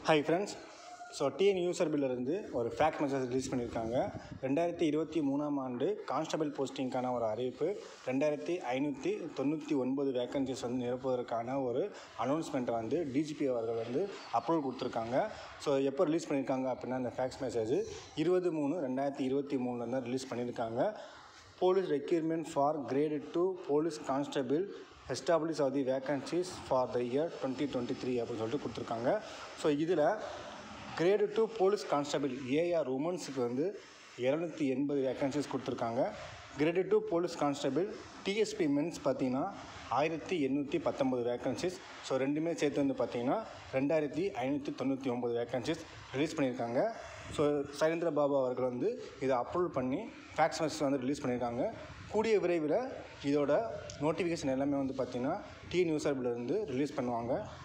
hi friends so TN user இருந்து ஒரு fact message release பண்ணியிருக்காங்க ரெண்டாயிரத்தி இருபத்தி மூணாம் ஆண்டு கான்ஸ்டபிள் போஸ்டிங்க்கான ஒரு அறிவிப்பு ரெண்டாயிரத்தி ஐநூற்றி தொண்ணூற்றி ஒன்பது வேக்கன்சிஸ் வந்து நிரப்புவதற்கான ஒரு அனௌன்ஸ்மெண்ட்டை வந்து டிஜிபி அவர்கள் வந்து அப்ரூவல் கொடுத்துருக்காங்க ஸோ எப்போ ரிலீஸ் பண்ணியிருக்காங்க அப்படின்னா அந்த ஃபேக்ஸ் மெசேஜ் இருபது மூணு ரெண்டாயிரத்தி இருபத்தி மூணில் தான் ரிலீஸ் பண்ணியிருக்காங்க police recruitment for grade two police constable establish of the vacancies for the year twenty twenty three அப்படின்னு சொல்லிட்டு கொடுத்துருக்காங்க ஸோ இதில் grade two police constable AR உமன்ஸுக்கு வந்து இரநூத்தி எண்பது வேக்கன்சிஸ் கொடுத்துருக்காங்க grade two police constable TSP men's பார்த்தீங்கன்னா ஆயிரத்தி எண்ணூற்றி பத்தொம்பது வேக்கன்சிஸ் ஸோ ரெண்டுமே சேர்த்து வந்து பார்த்தீங்கன்னா ரெண்டாயிரத்தி ஐநூற்றி தொண்ணூற்றி ஒம்பது வேக்கன்சிஸ் ரிலீஸ் பண்ணியிருக்காங்க ஸோ சைலேந்திர பாபு அவர்கள் வந்து இதை அப்ரூவல் பண்ணி ஃபேக்ஸ் மெசேஜ் வந்து ரிலீஸ் பண்ணியிருக்காங்க கூடிய விரைவில் இதோட நோட்டிஃபிகேஷன் எல்லாமே வந்து பார்த்திங்கன்னா டி நியூஸ் இருந்து ரிலீஸ் பண்ணுவாங்க